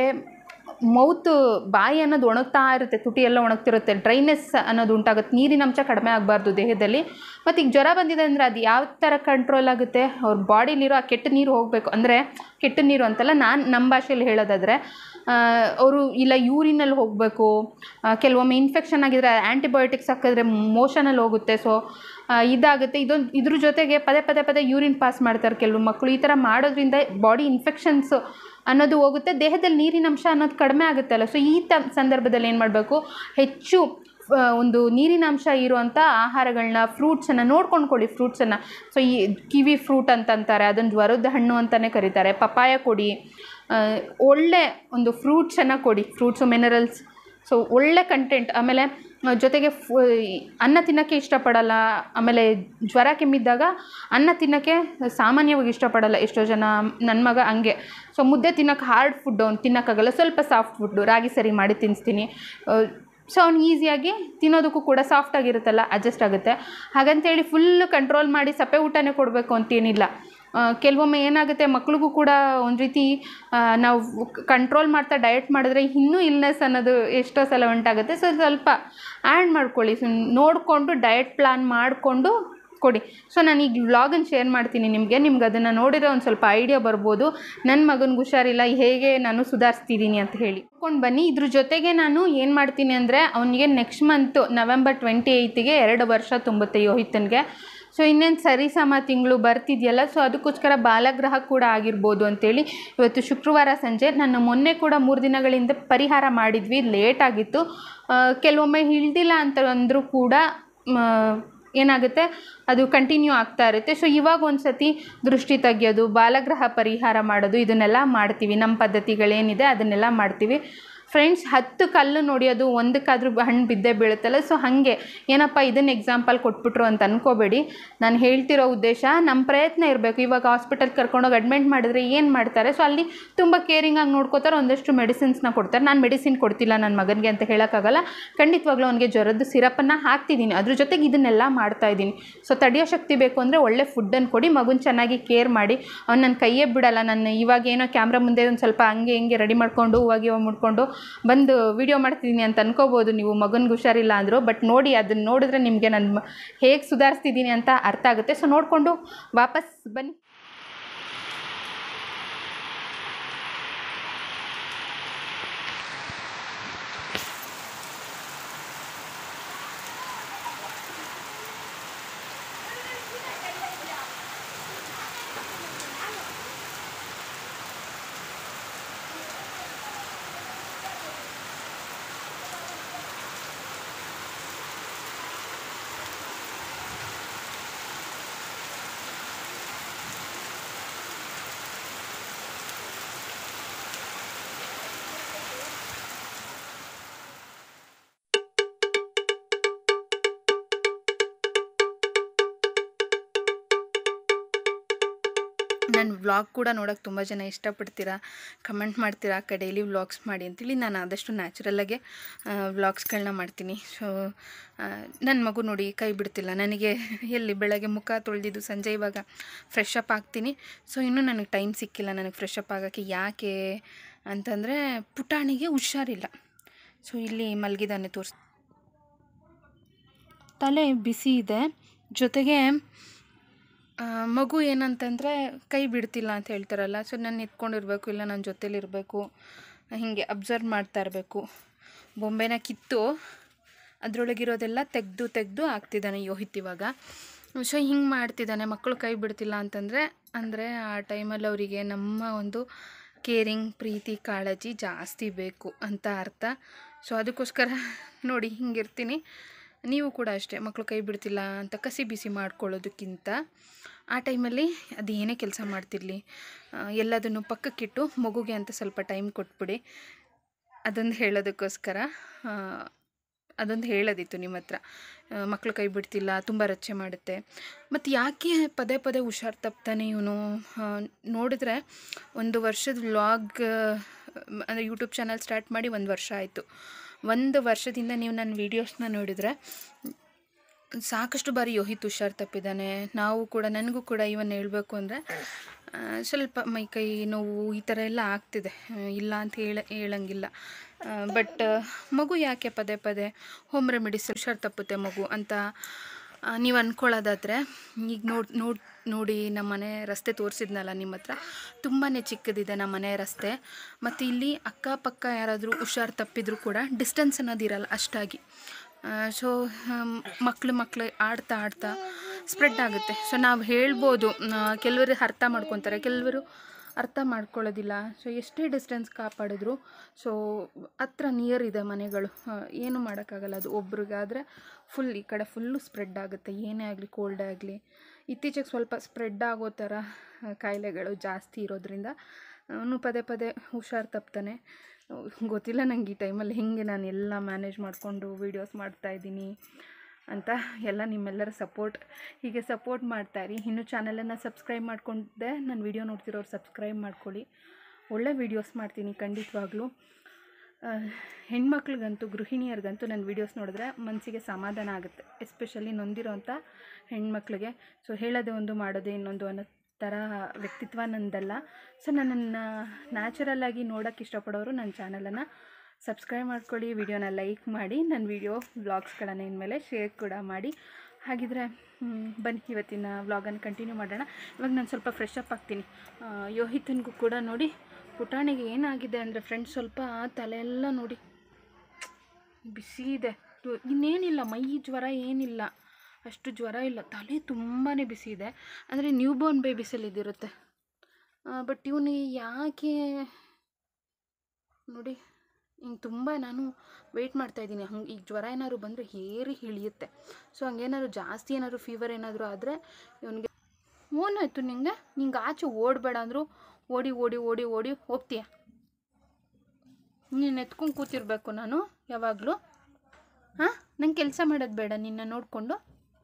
ಮೌತ್ ಬಾಯಿ ಅನ್ನೋದು ಒಣಗ್ತಾ ಇರುತ್ತೆ ತುಟಿ ಎಲ್ಲ ಒಣಗ್ತಿರುತ್ತೆ ಡ್ರೈನೆಸ್ ಅನ್ನೋದು ಉಂಟಾಗುತ್ತೆ ನೀರಿನ ಅಂಶ ಕಡಿಮೆ ಆಗಬಾರ್ದು ದೇಹದಲ್ಲಿ ಮತ್ತು ಈಗ ಜ್ವರ ಬಂದಿದೆ ಅಂದರೆ ಅದು ಯಾವ ಥರ ಕಂಟ್ರೋಲ್ ಆಗುತ್ತೆ ಅವ್ರ ಬಾಡಿಲಿರೋ ಆ ಕೆಟ್ಟ ನೀರು ಹೋಗಬೇಕು ಅಂದರೆ ಕೆಟ್ಟ ನೀರು ಅಂತಲ್ಲ ನಾನು ನಮ್ಮ ಭಾಷೆಯಲ್ಲಿ ಹೇಳೋದಾದರೆ ಅವರು ಇಲ್ಲ ಯೂರಿನಲ್ಲಿ ಹೋಗಬೇಕು ಕೆಲವೊಮ್ಮೆ ಇನ್ಫೆಕ್ಷನ್ ಆಗಿದ್ರೆ ಆ್ಯಂಟಿಬಯೋಟಿಕ್ಸ್ ಹಾಕಿದ್ರೆ ಮೋಷನಲ್ಲಿ ಹೋಗುತ್ತೆ ಸೊ ಇದಾಗುತ್ತೆ ಇದೊಂದು ಇದ್ರ ಜೊತೆಗೆ ಪದೇ ಪದೇ ಪದೇ ಯೂರಿನ್ ಪಾಸ್ ಮಾಡ್ತಾರೆ ಕೆಲವು ಮಕ್ಕಳು ಈ ಥರ ಮಾಡೋದ್ರಿಂದ ಬಾಡಿ ಇನ್ಫೆಕ್ಷನ್ಸ್ ಅನ್ನೋದು ಹೋಗುತ್ತೆ ದೇಹದಲ್ಲಿ ನೀರಿನ ಅಂಶ ಅನ್ನೋದು ಕಡಿಮೆ ಆಗುತ್ತಲ್ಲ ಸೊ ಈ ತ ಸಂದರ್ಭದಲ್ಲಿ ಏನು ಮಾಡಬೇಕು ಹೆಚ್ಚು ಆ, ಒಂದು ನೀರಿನ ಅಂಶ ಇರುವಂಥ ಆಹಾರಗಳನ್ನ ಫ್ರೂಟ್ಸನ್ನು ನೋಡ್ಕೊಂಡು ಕೊಡಿ ಫ್ರೂಟ್ಸನ್ನು ಸೊ ಈ ಕಿವಿ ಫ್ರೂಟ್ ಅಂತ ಅಂತಾರೆ ಅದನ್ನು ಜ್ವರದ ಹಣ್ಣು ಅಂತಲೇ ಕರೀತಾರೆ ಪಪಾಯ ಕೊಡಿ ಆ, ಒಳ್ಳೆ ಒಂದು ಫ್ರೂಟ್ಸನ್ನು ಕೊಡಿ ಫ್ರೂಟ್ಸು ಮಿನರಲ್ಸ್ ಸೊ ಒಳ್ಳೆ ಕಂಟೆಂಟ್ ಆಮೇಲೆ ಆ, ಜೊತೆಗೆ ಫು ಅನ್ನ ತಿನ್ನೋಕ್ಕೆ ಇಷ್ಟಪಡಲ್ಲ ಆಮೇಲೆ ಜ್ವರ ಕೆಮ್ಮಿದ್ದಾಗ ಅನ್ನ ತಿನ್ನೋಕ್ಕೆ ಸಾಮಾನ್ಯವಾಗಿ ಇಷ್ಟಪಡಲ್ಲ ಎಷ್ಟೋ ಜನ ನನ್ನ ಮಗ ಹಂಗೆ ಸೊ ಮುದ್ದೆ ತಿನ್ನೋಕೆ ಹಾರ್ಡ್ ಫುಡ್ಡು ಅವ್ನು ತಿನ್ನೋಕ್ಕಾಗಲ್ಲ ಸ್ವಲ್ಪ ಸಾಫ್ಟ್ ಫುಡ್ಡು ರಾಗಿ ಸರಿ ಮಾಡಿ ತಿನ್ನಿಸ್ತೀನಿ ಸೊ ಅವ್ನು ಈಸಿಯಾಗಿ ತಿನ್ನೋದಕ್ಕೂ ಕೂಡ ಸಾಫ್ಟ್ ಆಗಿರುತ್ತಲ್ಲ ಅಡ್ಜಸ್ಟ್ ಆಗುತ್ತೆ ಹಾಗಂತೇಳಿ ಫುಲ್ಲು ಕಂಟ್ರೋಲ್ ಮಾಡಿ ಸಪ್ಪೆ ಊಟನೇ ಕೊಡಬೇಕು ಅಂತೇನಿಲ್ಲ ಆ, ಕೆಲವೊಮ್ಮೆ ಏನಾಗುತ್ತೆ ಮಕ್ಳಿಗೂ ಕೂಡ ಒಂದು ರೀತಿ ಆ, ನಾವು ಕಂಟ್ರೋಲ್ ಮಾಡ್ತಾ ಡಯಟ್ ಮಾಡಿದ್ರೆ ಇನ್ನೂ ಇಲ್ನೆಸ್ ಅನ್ನೋದು ಎಷ್ಟೋ ಸಲ ಉಂಟಾಗುತ್ತೆ ಸೊ ಸ್ವಲ್ಪ ಆ್ಯಡ್ ಮಾಡ್ಕೊಳ್ಳಿ ಸೊ ನೋಡಿಕೊಂಡು ಡಯಟ್ ಪ್ಲಾನ್ ಮಾಡಿಕೊಂಡು ಕೊಡಿ ಸೊ ನಾನು ಈಗ ವ್ಲಾಗನ್ನು ಶೇರ್ ಮಾಡ್ತೀನಿ ನಿಮಗೆ ನಿಮ್ಗೆ ಅದನ್ನು ನೋಡಿದ್ರೆ ಒಂದು ಸ್ವಲ್ಪ ಐಡಿಯಾ ಬರ್ಬೋದು ನನ್ನ ಮಗನಿಗೆ ಹುಷಾರಿಲ್ಲ ಹೇಗೆ ನಾನು ಸುಧಾರಿಸ್ತಿದ್ದೀನಿ ಅಂತ ಹೇಳಿ ಕೊಂಡು ಬನ್ನಿ ಇದ್ರ ಜೊತೆಗೆ ನಾನು ಏನು ಮಾಡ್ತೀನಿ ಅಂದರೆ ಅವನಿಗೆ ನೆಕ್ಸ್ಟ್ ಮಂತು ನವೆಂಬರ್ ಟ್ವೆಂಟಿ ಏಯ್ತಿಗೆ ಎರಡು ವರ್ಷ ತುಂಬುತ್ತೆ ಯೋಹಿತನಿಗೆ ಸೊ ಇನ್ನೇನು ಸರಿಸಮ ತಿಂಗಳು ಬರ್ತಿದೆಯಲ್ಲ ಸೊ ಅದಕ್ಕೋಸ್ಕರ ಬಾಲಗ್ರಹ ಕೂಡ ಆಗಿರ್ಬೋದು ಅಂತೇಳಿ ಇವತ್ತು ಶುಕ್ರವಾರ ಸಂಜೆ ನಾನು ಮೊನ್ನೆ ಕೂಡ ಮೂರು ದಿನಗಳಿಂದ ಪರಿಹಾರ ಮಾಡಿದ್ವಿ ಲೇಟ್ ಆಗಿತ್ತು ಆ, ಕೆಲವೊಮ್ಮೆ ಹಿಳ್ದಿಲ್ಲ ಅಂತ ಅಂದರೂ ಕೂಡ ಮ, ಏನಾಗುತ್ತೆ ಅದು ಕಂಟಿನ್ಯೂ ಆಗ್ತಾ ಇರುತ್ತೆ ಸೊ ಇವಾಗ ಒಂದು ಸತಿ ದೃಷ್ಟಿ ತೆಗಿಯೋದು ಬಾಲಗ್ರಹ ಪರಿಹಾರ ಮಾಡೋದು ಇದನ್ನೆಲ್ಲ ಮಾಡ್ತೀವಿ ನಮ್ಮ ಪದ್ಧತಿಗಳೇನಿದೆ ಅದನ್ನೆಲ್ಲ ಮಾಡ್ತೀವಿ ಫ್ರೆಂಡ್ಸ್ ಹತ್ತು ಕಲ್ಲು ನೋಡಿಯೋದು ಒಂದಕ್ಕಾದ್ರೂ ಹಣ್ಣು ಬಿದ್ದೇ ಬೀಳುತ್ತಲ್ಲ ಸೊ ಹಾಗೆ ಏನಪ್ಪ ಇದನ್ನು ಎಕ್ಸಾಂಪಲ್ ಕೊಟ್ಬಿಟ್ರು ಅಂತ ಅನ್ಕೋಬೇಡಿ ನಾನು ಹೇಳ್ತಿರೋ ಉದ್ದೇಶ ನಮ್ಮ ಪ್ರಯತ್ನ ಇರಬೇಕು ಇವಾಗ ಹಾಸ್ಪಿಟಲ್ ಕರ್ಕೊಂಡೋಗಿ ಅಡ್ಮಿಟ್ ಮಾಡಿದ್ರೆ ಏನು ಮಾಡ್ತಾರೆ ಸೊ ಅಲ್ಲಿ ತುಂಬ ಕೇರಿಂಗಾಗಿ ನೋಡ್ಕೋತಾರೆ ಒಂದಷ್ಟು ಮೆಡಿಸಿನ್ಸ್ನ ಕೊಡ್ತಾರೆ ನಾನು ಮೆಡಿಸಿನ್ ಕೊಡ್ತಿಲ್ಲ ನನ್ನ ಮಗನಿಗೆ ಅಂತ ಹೇಳೋಕ್ಕಾಗಲ್ಲ ಖಂಡಿತವಾಗ್ಲೂ ಅವನಿಗೆ ಜ್ವರದ ಸಿರಪನ್ನು ಹಾಕ್ತಿದ್ದೀನಿ ಅದ್ರ ಜೊತೆಗೆ ಇದನ್ನೆಲ್ಲ ಮಾಡ್ತಾ ಇದ್ದೀನಿ ಸೊ ತಡೆಯೋ ಶಕ್ತಿ ಬೇಕು ಅಂದರೆ ಒಳ್ಳೆ ಫುಡ್ಡನ್ನು ಕೊಡಿ ಮಗುನ ಚೆನ್ನಾಗಿ ಕೇರ್ ಮಾಡಿ ಅವ್ನು ನನ್ನ ಕೈಯೇ ಬಿಡಲ್ಲ ನಾನು ಇವಾಗ ಏನೋ ಕ್ಯಾಮ್ರಾ ಮುಂದೆ ಒಂದು ಸ್ವಲ್ಪ ಹಂಗೆ ಹಿಂಗೆ ರೆಡಿ ಮಾಡ್ಕೊಂಡು ಹೂವಾಗಿ ಇವಾಗ ಮುಡ್ಕೊಂಡು ಬಂದು ವಿಡಿಯೋ ಮಾಡ್ತಿದ್ದೀನಿ ಅಂತ ಅನ್ಕೋಬೋದು ನೀವು ಮಗನಿಗೆ ಹುಷಾರಿಲ್ಲ ಅಂದರು ಬಟ್ ನೋಡಿ ಅದನ್ನು ನೋಡಿದ್ರೆ ನಿಮಗೆ ನಾನು ಹೇಗೆ ಸುಧಾರಿಸ್ತಿದ್ದೀನಿ ಅಂತ ಅರ್ಥ ಆಗುತ್ತೆ ಸೊ ನೋಡಿಕೊಂಡು ವಾಪಸ್ ಬನ್ನಿ ನನ್ನ ವ್ಲಾಗ್ ಕೂಡ ನೋಡೋಕೆ ತುಂಬ ಜನ ಇಷ್ಟಪಡ್ತೀರಾ ಕಮೆಂಟ್ ಮಾಡ್ತೀರಾ ಅಕ್ಕ ಡೈಲಿ ವ್ಲಾಗ್ಸ್ ಮಾಡಿ ಅಂತೇಳಿ ನಾನು ಆದಷ್ಟು ನ್ಯಾಚುರಲ್ಲಾಗೆ ವ್ಲಾಗ್ಸ್ಗಳನ್ನ ಮಾಡ್ತೀನಿ ಸೊ ನನ್ನ ಮಗು ನೋಡಿ ಕೈ ಬಿಡ್ತಿಲ್ಲ ನನಗೆ ಎಲ್ಲಿ ಬೆಳಗ್ಗೆ ಮುಖ ತೊಳೆದಿದ್ದು ಸಂಜೆ ಇವಾಗ ಫ್ರೆಶ್ ಅಪ್ ಆಗ್ತೀನಿ ಸೊ ಇನ್ನೂ ನನಗೆ ಟೈಮ್ ಸಿಕ್ಕಿಲ್ಲ ನನಗೆ ಫ್ರೆಶ್ ಅಪ್ ಆಗೋಕ್ಕೆ ಯಾಕೆ ಅಂತಂದರೆ ಪುಟಾಣಿಗೆ ಹುಷಾರಿಲ್ಲ ಸೊ ಇಲ್ಲಿ ಮಲಗಿದ್ದಾನೆ ತೋರಿಸ್ ತಲೆ ಬಿಸಿ ಇದೆ ಜೊತೆಗೆ ಆ, ಮಗು ಏನಂತಂದರೆ ಕೈ ಬಿಡ್ತಿಲ್ಲ ಅಂತ ಹೇಳ್ತಾರಲ್ಲ ಸೊ ನಾನು ಎತ್ಕೊಂಡಿರ್ಬೇಕು ಇಲ್ಲ ನನ್ನ ಜೊತೇಲಿರಬೇಕು ಹೀಗೆ ಅಬ್ಸರ್ವ್ ಮಾಡ್ತಾ ಇರಬೇಕು ಬೊಂಬೆನ ಕಿತ್ತು ಅದರೊಳಗಿರೋದೆಲ್ಲ ತೆಗೆದು ತೆಗೆದು ಹಾಕ್ತಿದ್ದಾನೆ ಯೋಹಿತ್ ಇವಾಗ ಸೊ ಹಿಂಗೆ ಮಾಡ್ತಿದ್ದಾನೆ ಮಕ್ಕಳು ಕೈ ಬಿಡ್ತಿಲ್ಲ ಅಂತಂದರೆ ಅಂದರೆ ಆ ಟೈಮಲ್ಲಿ ಅವರಿಗೆ ನಮ್ಮ ಒಂದು ಕೇರಿಂಗ್ ಪ್ರೀತಿ ಕಾಳಜಿ ಜಾಸ್ತಿ ಬೇಕು ಅಂತ ಅರ್ಥ ಸೊ ಅದಕ್ಕೋಸ್ಕರ ನೋಡಿ ಹಿಂಗಿರ್ತೀನಿ ನೀವು ಕೂಡ ಅಷ್ಟೇ ಮಕ್ಕಳು ಕೈ ಬಿಡ್ತಿಲ್ಲ ಅಂತ ಕಸಿ ಬಿಸಿ ಮಾಡ್ಕೊಳ್ಳೋದಕ್ಕಿಂತ ಆ ಟೈಮಲ್ಲಿ ಅದೇನೇ ಕೆಲಸ ಮಾಡ್ತಿರಲಿ ಎಲ್ಲದನ್ನು ಪಕ್ಕಕ್ಕಿಟ್ಟು ಮಗುಗೆ ಅಂತ ಸ್ವಲ್ಪ ಟೈಮ್ ಕೊಟ್ಬಿಡಿ ಅದೊಂದು ಹೇಳೋದಕ್ಕೋಸ್ಕರ ಆ, ಅದೊಂದು ಹೇಳೋದಿತ್ತು ನಿಮ್ಮ ಹತ್ರ ಮಕ್ಕಳು ಕೈ ಬಿಡ್ತಿಲ್ಲ ತುಂಬ ರಚ್ಚೆ ಮಾಡುತ್ತೆ ಮತ್ತು ಯಾಕೆ ಪದೇ ಪದೇ ಹುಷಾರು ತಪ್ತಾನೆ ಇವನು ನೋಡಿದ್ರೆ ಒಂದು ವರ್ಷದ ವ್ಲಾಗ್ ಅಂದರೆ ಯೂಟ್ಯೂಬ್ ಚಾನಲ್ ಸ್ಟಾರ್ಟ್ ಮಾಡಿ ಒಂದು ವರ್ಷ ಆಯಿತು ಒಂದು ವರ್ಷದಿಂದ ನೀವು ನನ್ನ ವೀಡಿಯೋಸ್ನ ನೋಡಿದರೆ ಸಾಕಷ್ಟು ಬಾರಿ ಯೋಹಿತ್ ಹುಷಾರು ತಪ್ಪಿದ್ದಾನೆ ನಾವು ಕೂಡ ನನಗೂ ಕೂಡ ಇವನ್ ಹೇಳಬೇಕು ಅಂದರೆ ಸ್ವಲ್ಪ ಮೈ ಕೈ ನೋವು ಈ ಥರ ಎಲ್ಲ ಆಗ್ತಿದೆ ಆ, ಇಲ್ಲ ಅಂತ ಹೇಳ ಹೇಳಂಗಿಲ್ಲ ಬಟ್ ಮಗು ಯಾಕೆ ಪದೇ ಪದೇ ಹೋಮ್ ರೆಮಿಡೀಸ್ ಹುಷಾರು ತಪ್ಪುತ್ತೆ ಮಗು ಅಂತ ನೀವು ಅಂದ್ಕೊಳ್ಳೋದಾದರೆ ಈಗ ನೋಡಿ ನೋಡಿ ನೋಡಿ ನಮ್ಮ ಮನೆ ರಸ್ತೆ ತೋರಿಸಿದ್ನಲ್ಲ ನಿಮ್ಮ ಹತ್ರ ತುಂಬಾ ಚಿಕ್ಕದಿದೆ ನಮ್ಮ ಮನೆ ರಸ್ತೆ ಮತ್ತು ಇಲ್ಲಿ ಅಕ್ಕಪಕ್ಕ ಯಾರಾದರೂ ಹುಷಾರು ತಪ್ಪಿದ್ರು ಕೂಡ ಡಿಸ್ಟೆನ್ಸ್ ಅನ್ನೋದಿರಲ್ಲ ಅಷ್ಟಾಗಿ ಸೊ ಮಕ್ಕಳು ಮಕ್ಕಳು ಆಡ್ತಾ ಆಡ್ತಾ ಸ್ಪ್ರೆಡ್ ಆಗುತ್ತೆ ಸೊ ನಾವು ಹೇಳ್ಬೋದು ಕೆಲವರು ಅರ್ಥ ಮಾಡ್ಕೊತಾರೆ ಕೆಲವರು ಅರ್ಥ ಮಾಡ್ಕೊಳ್ಳೋದಿಲ್ಲ ಸೊ ಎಷ್ಟೇ ಡಿಸ್ಟೆನ್ಸ್ ಕಾಪಾಡಿದ್ರು ಸೊ ಹತ್ರ ನಿಯರ್ ಇದೆ ಮನೆಗಳು ಆ, ಏನು ಮಾಡೋಕ್ಕಾಗಲ್ಲ ಅದು ಒಬ್ರಿಗಾದರೆ ಫುಲ್ ಈ ಕಡೆ ಫುಲ್ಲು ಸ್ಪ್ರೆಡ್ ಆಗುತ್ತೆ ಏನೇ ಆಗಲಿ ಕೋಲ್ಡೇ ಆಗಲಿ ಇತ್ತೀಚೆಗೆ ಸ್ವಲ್ಪ ಸ್ಪ್ರೆಡ್ ಆಗೋ ಥರ ಆ, ಕಾಯಿಲೆಗಳು ಜಾಸ್ತಿ ಇರೋದ್ರಿಂದ ಅವನು ಪದೇ ಪದೇ ಹುಷಾರು ತಪ್ತಾನೆ ಗೊತ್ತಿಲ್ಲ ನಂಗೆ ಈ ಟೈಮಲ್ಲಿ ಹೆಂಗೆ ನಾನು ಎಲ್ಲ ಮ್ಯಾನೇಜ್ ಮಾಡಿಕೊಂಡು ವೀಡಿಯೋಸ್ ಮಾಡ್ತಾಯಿದ್ದೀನಿ ಅಂತ ಎಲ್ಲ ನಿಮ್ಮೆಲ್ಲರ ಸಪೋರ್ಟ್ ಹೀಗೆ ಸಪೋರ್ಟ್ ಮಾಡ್ತಾಯಿರಿ ಇನ್ನೂ ಚಾನಲನ್ನು ಸಬ್ಸ್ಕ್ರೈಬ್ ಮಾಡ್ಕೊಂಡೆ ನನ್ನ ವೀಡಿಯೋ ನೋಡ್ತಿರೋರು ಸಬ್ಸ್ಕ್ರೈಬ್ ಮಾಡ್ಕೊಳ್ಳಿ ಒಳ್ಳೆ ವೀಡಿಯೋಸ್ ಮಾಡ್ತೀನಿ ಖಂಡಿತವಾಗ್ಲೂ ಆ, ಹೆಣ್ಮಕ್ಳಿಗಂತೂ ಗೃಹಿಣಿಯರಿಗಂತೂ ನನ್ನ ವೀಡಿಯೋಸ್ ನೋಡಿದ್ರೆ ಮನಸ್ಸಿಗೆ ಸಮಾಧಾನ ಆಗುತ್ತೆ ಎಸ್ಪೆಷಲಿ ನೊಂದಿರೋಂಥ ಹೆಣ್ಮಕ್ಳಿಗೆ ಸೊ ಹೇಳೋದೇ ಒಂದು ಮಾಡೋದೇ ಇನ್ನೊಂದು ಅನ್ನೋ ಥರ ವ್ಯಕ್ತಿತ್ವ ನಂದಲ್ಲ ಸೊ ನನ್ನನ್ನು ನ್ಯಾಚುರಲ್ಲಾಗಿ ನೋಡೋಕ್ಕೆ ಇಷ್ಟಪಡೋರು ನನ್ನ ಚಾನಲನ್ನು ಸಬ್ಸ್ಕ್ರೈಬ್ ಮಾಡ್ಕೊಳ್ಳಿ ವಿಡಿಯೋನ ಲೈಕ್ ಮಾಡಿ ನನ್ನ ವಿಡಿಯೋ ವ್ಲಾಗ್ಸ್ಗಳನ್ನು ಇನ್ಮೇಲೆ ಶೇರ್ ಕೂಡ ಮಾಡಿ ಹಾಗಿದ್ರೆ ಹ್ಮ್, ಬನ್ನಿ ಇವತ್ತಿನ ವ್ಲಾಗನ್ನು ಕಂಟಿನ್ಯೂ ಮಾಡೋಣ ಇವಾಗ ನಾನು ಸ್ವಲ್ಪ ಫ್ರೆಶ್ ಅಪ್ ಆಗ್ತೀನಿ ಆ, ಯೋಹಿತನಿಗೂ ಕೂಡ ನೋಡಿ ಪುಟಾಣಿಗೆ ಏನಾಗಿದೆ ಅಂದರೆ ಫ್ರೆಂಡ್ಸ್ ಸ್ವಲ್ಪ ತಲೆ ಎಲ್ಲ ನೋಡಿ ಬಿಸಿ ಇದೆ ತು- ಇನ್ನೇನಿಲ್ಲ ಮೈ ಜ್ವರ ಏನಿಲ್ಲ ಅಷ್ಟು ಜ್ವರ ಇಲ್ಲ ತಲೆ ತುಂಬಾ ಬಿಸಿ ಇದೆ ಅಂದರೆ ನ್ಯೂ ಬೋರ್ನ್ ಬೇಬಿಸಲ್ಲಿ ಇದಿರುತ್ತೆ ಬಟ್ ಇವನಿಗೆ ಯಾಕೆ ನೋಡಿ ಹಿಂಗೆ ತುಂಬ ನಾನು ವೆಯ್ಟ್ ಮಾಡ್ತಾಯಿದ್ದೀನಿ ಹಂಗೆ ಈಗ ಜ್ವರ ಏನಾದ್ರು ಬಂದರೆ ಹೇರಿ ಇಳಿಯುತ್ತೆ ಸೊ ಹಂಗೇನಾದ್ರು ಜಾಸ್ತಿ ಏನಾದ್ರು ಫೀವರ್ ಏನಾದರೂ ಆದರೆ ಇವನಿಗೆ ಏನಾಯ್ತು ನಿಂಗೆ ನಿಂಗೆ ಆಚೆ ಓಡಬೇಡ ಅಂದರು ಓಡಿ ಓಡಿ ಓಡಿ ಓಡಿ ಹೋಗ್ತೀಯ ನೀನು ಎತ್ಕೊಂಡು ಕೂತಿರ್ಬೇಕು ನಾನು ಯಾವಾಗಲೂ ಹಾಂ ನಂಗೆ ಕೆಲಸ ಮಾಡೋದು ಬೇಡ ನಿನ್ನ ನೋಡಿಕೊಂಡು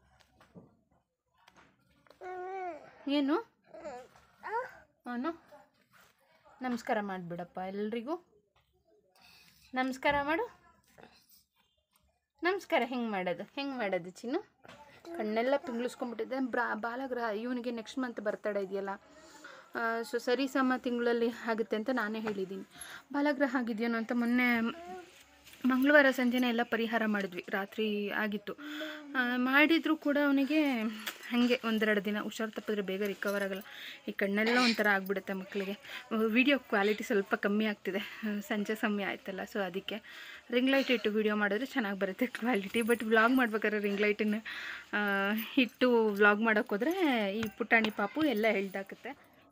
ಏನು ಅವನು ನಮಸ್ಕಾರ ಮಾಡಿಬಿಡಪ್ಪ ಎಲ್ರಿಗೂ ನಮಸ್ಕಾರ ಮಾಡು ನಮಸ್ಕಾರ ಹೆಂಗೆ ಮಾಡೋದು ಹೆಂಗೆ ಮಾಡೋದು ಚಿನ್ನು ಕಣ್ಣೆಲ್ಲ ಪಿಂಗ್ಳಿಸ್ಕೊಂಡ್ಬಿಟ್ಟಿದೆ ಬ್ರಾ ಬಾಲಗ್ರಹ ಇವನಿಗೆ ನೆಕ್ಸ್ಟ್ ಮಂತ್ ಬರ್ತಡೇ ಇದೆಯಲ್ಲ ಸೊ ಸರಿ ಸಮ ತಿಂಗಳಲ್ಲಿ ಆಗುತ್ತೆ ಅಂತ ನಾನೇ ಹೇಳಿದ್ದೀನಿ ಬಾಲಗ್ರಹ ಆಗಿದೆಯೇನೋ ಅಂತ ಮೊನ್ನೆ ಮಂಗಳವಾರ ಸಂಜೆನೇ ಎಲ್ಲ ಪರಿಹಾರ ಮಾಡಿದ್ವಿ ರಾತ್ರಿ ಆಗಿತ್ತು ಆ, ಮಾಡಿದರೂ ಕೂಡ ಅವನಿಗೆ ಹಾಗೆ ಒಂದೆರಡು ದಿನ ಹುಷಾರು ತಪ್ಪಿದ್ರೆ ಬೇಗ ರಿಕವರ್ ಆಗಲ್ಲ ಈ ಕಣ್ಣೆಲ್ಲ ಒಂಥರ ಆಗಿಬಿಡುತ್ತೆ ಮಕ್ಕಳಿಗೆ ವಿಡಿಯೋ ಕ್ವಾಲಿಟಿ ಸ್ವಲ್ಪ ಕಮ್ಮಿ ಆಗ್ತಿದೆ ಆ, ಸಂಜೆ ಸಮಯ ಆಯ್ತಲ್ಲ ಸೊ ಅದಕ್ಕೆ ರಿಂಗ್ ಲೈಟ್ ಇಟ್ಟು ವಿಡಿಯೋ ಮಾಡಿದ್ರೆ ಚೆನ್ನಾಗಿ ಬರುತ್ತೆ ಕ್ವಾಲಿಟಿ ಬಟ್ ವ್ಲಾಗ್ ಮಾಡ್ಬೇಕಾದ್ರೆ ರಿಂಗ್ ಲೈಟನ್ನು ಇಟ್ಟು ವ್ಲಾಗ್ ಮಾಡೋಕೆ ಹೋದರೆ ಈ ಪುಟಾಣಿ ಪಾಪು ಎಲ್ಲ ಎಳ್ದಾಕತ್ತೆ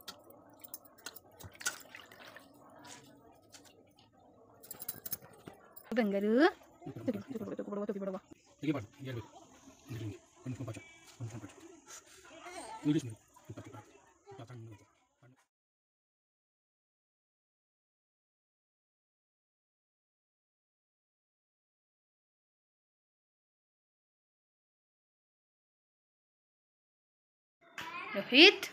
ಬಂಗಾರು ಬಿಡುವ ತೆಗಿಬಾರ್ದು ಹೇಳ್ಬೇಕು ಹಿಂಗೆ ಹಿಂಗೆ ಒಂದು ಫೋನ್ ಪಾಚ ಒಂದು ಫೋನ್ ಪಾಚ ಇಂಗ್ಲೀಷ್ ನೋಡಿ ಇಪ್ಪತ್ತು ಇಪ್ಪತ್ತು ಇಪ್ಪತ್ತು ಹಣ್ಣು ಹಣ್ಣು ರೋಹಿತ್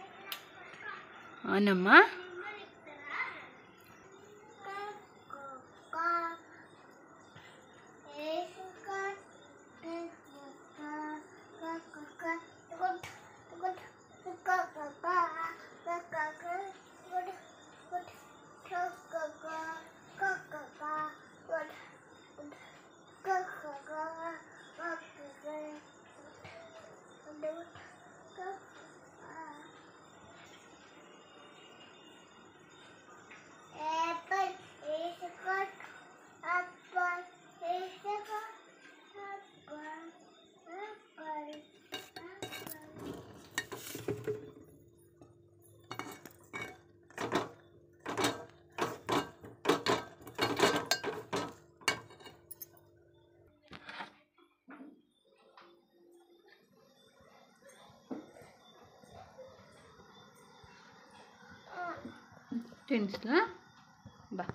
ಅವನಮ್ಮ ತಿನ್ನಿಸ್ಲಾ ಬಾ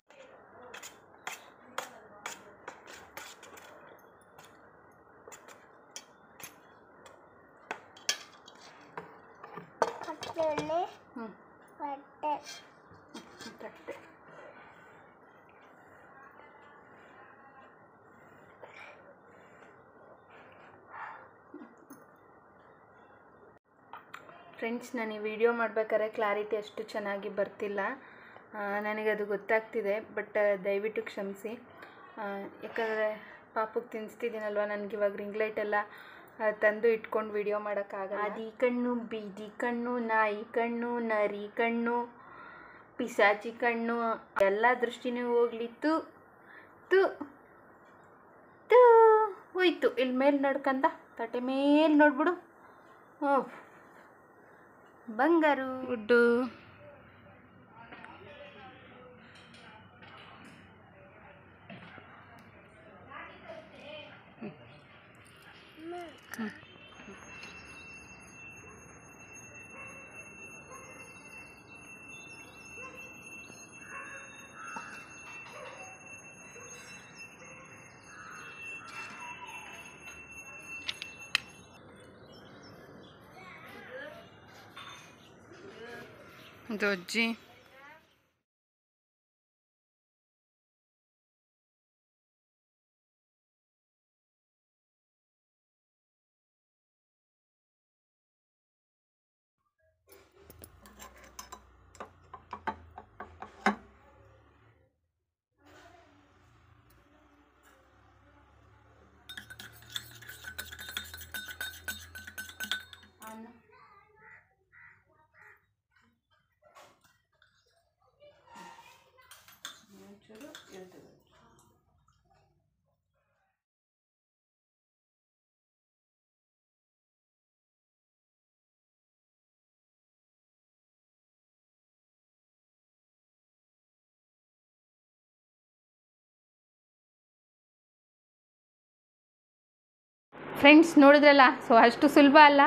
ಹತ್ತನೇ ಹ್ಞೂ ಬಟ್ಟೆ ತಟ್ಟೆ ಫ್ರೆಂಡ್ಸ್ ನಾನು ಈ ವಿಡಿಯೋ ಮಾಡ್ಬೇಕಾದ್ರೆ ಕ್ಲಾರಿಟಿ ಅಷ್ಟು ಚೆನ್ನಾಗಿ ಬರ್ತಿಲ್ಲ ಆ, ನನಗದು ಗೊತ್ತಾಗ್ತಿದೆ ಬಟ್ ದಯವಿಟ್ಟು ಕ್ಷಮಿಸಿ ಆ, ಯಾಕಂದರೆ ಪಾಪಕ್ಕೆ ತಿನ್ನಿಸ್ತಿದ್ದೀನಲ್ವ ನನಗೆ ಇವಾಗ ರಿಂಗ್ ಲೈಟ್ ಎಲ್ಲ ಆ, ತಂದು ಇಟ್ಕೊಂಡು ವಿಡಿಯೋ ಮಾಡೋಕ್ಕಾಗಲ್ಲ ಆದಿ ಕಣ್ಣು ಬೀದಿ ಕಣ್ಣು ನಾಯಿ ಕಣ್ಣು ನರಿ ಕಣ್ಣು ಪಿಸಾಚಿ ಕಣ್ಣು ಎಲ್ಲ ದೃಷ್ಟಿನೂ ಹೋಗ್ಲಿತ್ತು ತು ತು ಹೋಯ್ತು ಇಲ್ಲಿ ಮೇಲೆ ನಡ್ಕಂತ ತಟ್ಟೆ ಮೇಲೆ ನೋಡ್ಬಿಡು ಹ್ಞೂ ಬಂಗಾರು ಗುಡ್ಡು ದೊಜ್ಜಿ ಫ್ರೆಂಡ್ಸ್ ನೋಡಿದ್ರಲ್ಲ ಸೊ ಅಷ್ಟು ಸುಲಭ ಅಲ್ಲ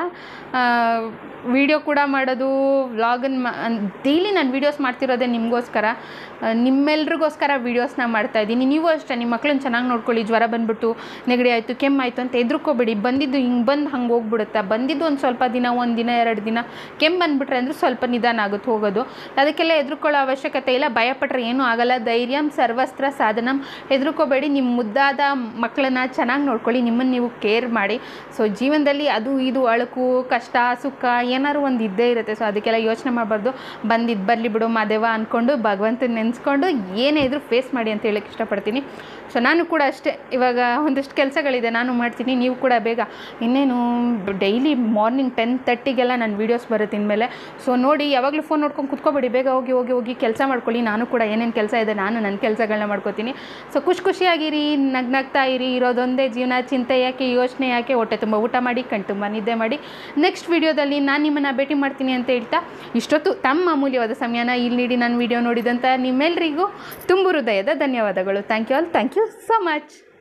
ವಿಡಿಯೋ ಕೂಡ ಮಾಡೋದು ವ್ಲಾಗನ್ನು ಡೈಲಿ ನಾನು ವೀಡಿಯೋಸ್ ಮಾಡ್ತಿರೋದೇ ನಿಮಗೋಸ್ಕರ ನಿಮ್ಮೆಲ್ರಿಗೋಸ್ಕರ ವೀಡಿಯೋಸ್ನ ಮಾಡ್ತಾಯಿದ್ದೀನಿ ನೀವು ಅಷ್ಟೇ ನಿಮ್ಮ ಮಕ್ಕಳನ್ನ ಚೆನ್ನಾಗಿ ನೋಡ್ಕೊಳ್ಳಿ ಜ್ವರ ಬಂದ್ಬಿಟ್ಟು ನೆಗಡಿ ಆಯಿತು ಕೆಮ್ಮಾಯಿತು ಅಂತ ಹೆದರ್ಕೋಬೇಡಿ ಬಂದಿದ್ದು ಹಿಂಗೆ ಬಂದು ಹಂಗೆ ಹೋಗ್ಬಿಡುತ್ತೆ ಬಂದಿದ್ದು ಒಂದು ಸ್ವಲ್ಪ ದಿನ ಒಂದು ದಿನ ಎರಡು ದಿನ ಕೆಮ್ಮು ಬಂದುಬಿಟ್ರೆ ಅಂದರೆ ಸ್ವಲ್ಪ ನಿಧಾನ ಆಗುತ್ತೆ ಹೋಗೋದು ಅದಕ್ಕೆಲ್ಲ ಹೆದರ್ಕೊಳ್ಳೋ ಅವಶ್ಯಕತೆ ಇಲ್ಲ ಭಯಪಟ್ಟರೆ ಏನೂ ಆಗಲ್ಲ ಧೈರ್ಯಂ ಸರ್ವಸ್ತ್ರ ಸಾಧನಂ ಹೆದರ್ಕೋಬೇಡಿ ನಿಮ್ಮ ಮುದ್ದಾದ ಮಕ್ಕಳನ್ನ ಚೆನ್ನಾಗಿ ನೋಡ್ಕೊಳ್ಳಿ ನಿಮ್ಮನ್ನು ನೀವು ಕೇರ್ ಮಾಡಿ ಸೊ ಜೀವನದಲ್ಲಿ ಅದು ಇದು ಅಳುಕು ಕಷ್ಟ ಸುಖ ಏನಾದ್ರು ಒಂದು ಇದ್ದೇ ಇರುತ್ತೆ ಸೊ ಅದಕ್ಕೆಲ್ಲ ಯೋಚನೆ ಮಾಡಬಾರ್ದು ಬಂದಿದ್ದು ಬರಲಿ ಬಿಡು ಮಾದೇವ ಅಂದ್ಕೊಂಡು ಭಗವಂತನ ನೆನೆಸ್ಕೊಂಡು ಏನೇ ಇದ್ರೂ ಫೇಸ್ ಮಾಡಿ ಅಂತ ಹೇಳಕ್ಕೆ ಇಷ್ಟಪಡ್ತೀನಿ ಸೊ ನಾನು ಕೂಡ ಅಷ್ಟೇ ಇವಾಗ ಒಂದಿಷ್ಟು ಕೆಲಸಗಳಿದೆ ನಾನು ಮಾಡ್ತೀನಿ ನೀವು ಕೂಡ ಬೇಗ ಇನ್ನೇನು ಡೈಲಿ ಮಾರ್ನಿಂಗ್ ಟೆನ್ ತರ್ಟಿಗೆಲ್ಲ ನನ್ನ ವೀಡಿಯೋಸ್ ಬರುತ್ತೆ ಇನ್ಮೇಲೆ ಸೊ ನೋಡಿ ಯಾವಾಗಲೂ ಫೋನ್ ನೋಡ್ಕೊಂಡು ಕುತ್ಕೋಬೇಡಿ ಬೇಗ ಹೋಗಿ ಹೋಗಿ ಹೋಗಿ ಕೆಲಸ ಮಾಡ್ಕೊಳ್ಳಿ ನಾನು ಕೂಡ ಏನೇನು ಕೆಲಸ ಇದೆ ನಾನು ನನ್ನ ಕೆಲಸಗಳನ್ನ ಮಾಡ್ಕೋತೀನಿ ಸೊ ಖುಷಿ ಖುಷಿಯಾಗಿರಿ ನಗ್ನಗ್ತಾ ಇರಿ ಇರೋದೊಂದೇ ಜೀವನ ಚಿಂತೆ ಯಾಕೆ ಯೋಚನೆ ಯಾಕೆ ಹೊಟ್ಟೆ ತುಂಬ ಊಟ ಮಾಡಿ ಕಣ್ ತುಂಬ ನಿದ್ದೆ ಮಾಡಿ ನೆಕ್ಸ್ಟ್ ವೀಡಿಯೋದಲ್ಲಿ ನಾನು ನಿಮ್ಮನ್ನು ಭೇಟಿ ಮಾಡ್ತೀನಿ ಅಂತ ಹೇಳ್ತಾ ಇಷ್ಟೊತ್ತು ತಮ್ಮ ಅಮೂಲ್ಯವಾದ ಸಮಯನ ಇಲ್ಲಿ ನೀಡಿ ನಾನು ವೀಡಿಯೋ ನೋಡಿದಂಥ ನಿಮ್ಮೆಲ್ಲರಿಗೂ ತುಂಬು ಹೃದಯದ ಧನ್ಯವಾದಗಳು thank you all thank you so much